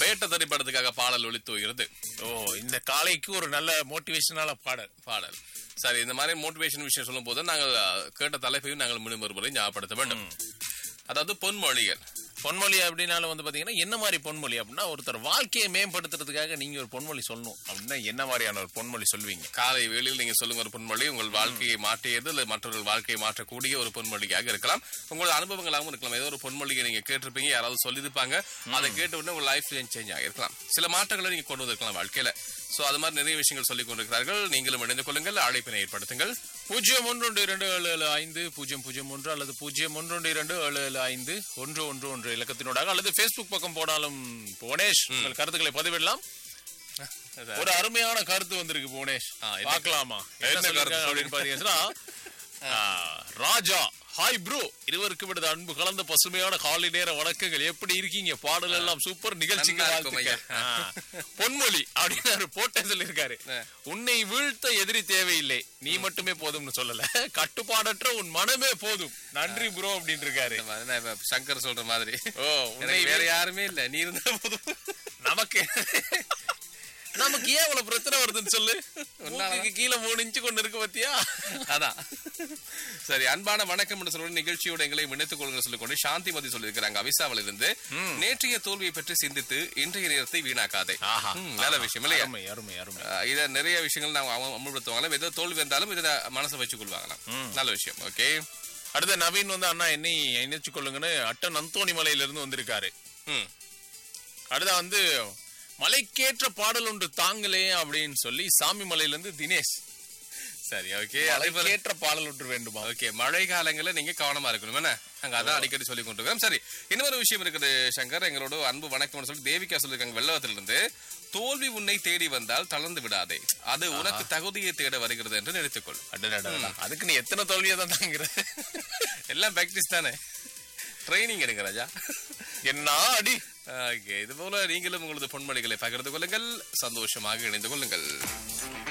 வேட்ட திரைப்படத்துக்காக பாடல் ஒளித்து வருகிறது ஓ இந்த காலைக்கு ஒரு நல்ல மோட்டிவேஷனால பாடல் பாடல் சரி இந்த மாதிரி மோட்டிவேஷன் விஷயம் சொல்லும் போது நாங்கள் அஹ், கேட்ட தலைப்பையும் நாங்கள் மீண்டும் ஒருமுறை ஞாபகப்படுத்த வேண்டும் அதாவது பொன்மொழிகள் பொன்மொழி அப்படின்னாலும் வந்து பாத்தீங்கன்னா என்ன மாதிரி பொன்மொழி அப்படின்னா ஒருத்தர் வாழ்க்கையை மேம்படுத்துறதுக்காக நீங்க ஒரு பொன்மொழி சொல்லணும் அப்படின்னா என்ன மாதிரியான ஒரு பொன்மொழி சொல்வீங்க காலை வேளையில் நீங்க சொல்லுங்க ஒரு பொன்மொழி உங்கள் வாழ்க்கையை மாற்றியது இல்லை மற்றவர்கள் வாழ்க்கையை மாற்றக்கூடிய ஒரு பொன்மொழியாக இருக்கலாம் உங்களோட அனுபவங்களாகவும் இருக்கலாம் ஏதோ ஒரு பொன்மொழியை நீங்க கேட்டிருப்பீங்க யாராவது சொல்லியிருப்பாங்க அதை கேட்ட உடனே உங்க லைஃப் சேஞ்ச் ஆகிருக்கலாம் சில மாற்றங்களை நீங்க கொண்டு வந்திருக்கலாம் வாழ்க்கையில சோ அது மாதிரி நிறைய விஷயங்கள் சொல்லிக் கொண்டிருக்கிறார்கள் நீங்களும் இணைந்து கொள்ளுங்கள் அழைப்பினை ஏற்படுத்துங்கள் பூஜ்ஜியம் ஒன்று ஒன்று இரண்டு ஏழு ஏழு ஐந்து பூஜ்ஜியம் பூஜ்ஜியம் ஒன்று அல்லது பூஜ்ஜியம் ஒன்று ஒன்று இரண்டு ஏழு ஏழு ஐந்து ஒன்று ஒன்று ஒன்று இலக்கத்தினூடாக அல்லது ஃபேஸ்புக் பக்கம் போனாலும் புவனேஷ் உங்கள் கருத்துக்களை பதிவிடலாம் ஒரு அருமையான கருத்து வந்திருக்கு புவனேஷ் ஆ, என்ன பார்க்கலாமா என்ன என்ன கருத்து கருத்து அப்படின்னு பாத்தீங்கன்னா ஆ, ராஜா ஹாய் ப்ரோ இருவருக்கு விடுத அன்பு கலந்த பசுமையான காலை நேர வணக்கங்கள் எப்படி இருக்கீங்க பாடல் எல்லாம் சூப்பர் நிகழ்ச்சிக்கு நல்லா இருக்கும் வாழ்த்துக்கள். ஆ, பொன்மொழி அப்படின்னு ஒரு போட்டே சொல்லியிருக்காரு ஆ. உன்னை வீழ்த்த எதிரி தேவையில்லை நீ மட்டுமே போதும்னு சொல்லல கட்டுப்பாடற்ற உன் மனமே போதும் நன்றி ப்ரோ அப்படின்னு இருக்காரு நம்ம என்ன இப்ப சங்கர் சொல்ற மாதிரி ஓ உன்னை எனக்கு வேற யாருமே இல்ல நீ இருந்தா போதும் நமக்கு நமக்கு ஏன் இவ்வளவு பிரச்சனை வருதுன்னு சொல்லு மூக்குக்கு கீழே மூணு இன்ச்சு கொண்டு இருக்கு பத்தியா அதான் சரி அன்பான வணக்கம் என்று சொல்ற நிகழ்ச்சியோட எங்களை இணைத்துக் கொள்ளுங்க சொல்லிக்கொண்டு சாந்திமதி சொல்லியிருக்கிறாங்க அவிசாவில் இருந்து நேற்றைய தோல்வியை பற்றி சிந்தித்து இன்றைய நேரத்தை வீணாக்காதே ஆஹா. ம், நல்ல விஷயம் இல்லையா அருமை அருமை அருமை அஹ் இத நிறைய விஷயங்கள் நாங்க அம- அமல்படுத்துவாங்களாம் ஏதோ தோல்வி வந்தாலும் இதை மனசை வச்சு கொள்வாங்களாம் நல்ல விஷயம் ஓகே அடுத்த நவீன் வந்து அண்ணா என்னை இணைச்சு கொள்ளுங்கன்னு அட்டன் அந்தோணி மலையில இருந்து வந்திருக்காரு ம் அடுத்த வந்து மலைக்கேற்ற பாடல் ஒன்று தாங்களே அப்படின்னு சொல்லி சாமி மலையில இருந்து தினேஷ் சரி ஓகே அதே போல மலைக்கேற்ற பாடல் ஒன்று வேண்டுமா ஓகே மழை காலங்கள்ல நீங்க கவனமா இருக்கணும் என்ன நாங்க அதான் அடிக்கடி சொல்லி கொண்டிருக்கோம் சரி இன்னொரு விஷயம் இருக்குது சங்கர் எங்களோட அன்பு வணக்கம்னு சொல்லி தேவிகா சொல்லிருக்காங்க வெள்ளவத்துல இருந்து தோல்வி உன்னை தேடி வந்தால் தளர்ந்து விடாதே அது உனக்கு தகுதியை தேட வருகிறது என்று நினைத்துக்கொள் அடடடடா. அதுக்கு நீ எத்தனை தோல்வியை தான் தாங்குற எல்லாம் பிராக்டிஸ் தானே ட்ரைனிங் எடுங்க ராஜா என்ன அடி ஓகே இது போல நீங்களும் உங்களது பொன்மொழிகளை பகிர்ந்து கொள்ளுங்கள் சந்தோஷமாக இணைந்து கொள்ளுங்கள்